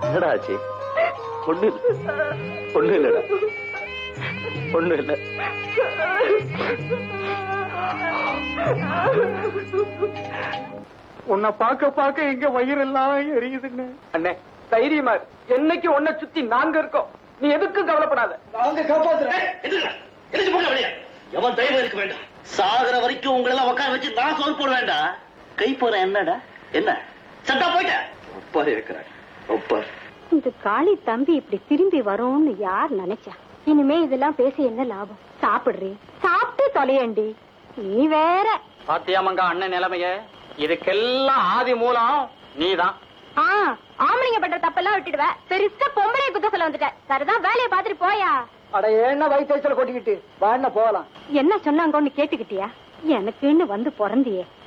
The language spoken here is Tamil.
என்னடா ஆச்சு ஒண்ணு இல்ல ஒண்ணு இல்லடா ஒண்ணு இல்ல உன்னை பார்க்க பார்க்க எங்க வயிறெல்லாம் எரியுதுன்னு அண்ணே தைரியமா இரு. என்னைக்கு உன்னை சுத்தி நாங்க இருக்கோம் நீ எதுக்கும் கவலைப்படாத நாங்க காப்பாத்துறேன் எதுக்குடா? எதுக்கு போங்க வெளியே? எவன் தைரியம் இருக்க வேண்டாம் சாகுற வரைக்கும் உங்களை எல்லாம் உட்கார வச்சு நான் சோறு போட வேண்டாம் கை போற என்னடா என்ன சட்டா போயிட்ட அப்பா இருக்கிறார் அப்பா இந்த காளி தம்பி இப்படி திரும்பி வரும்னு யார் நினைச்சா இனிமே இதெல்லாம் பேசி என்ன லாபம் சாப்பிடுறி சாப்பிட்டு தொலையண்டி நீ வேற பாத்தியாமங்க அண்ணன் நிலைமைய இதுக்கெல்லாம் ஆதி மூலம் நீதான் ஆ ஆம்பளைங்க பண்ற தப்பெல்லாம் விட்டுடுவ பெருசா பொம்பளை குத்த சொல்ல வந்துட்ட சரிதான் வேலையை பார்த்துட்டு போயா அட என்ன வயிற்றுல கொட்டிக்கிட்டு வாண்ண போகலாம் என்ன சொன்னாங்கன்னு கேட்டுக்கிட்டியா எனக்குன்னு வந்து பிறந்தியே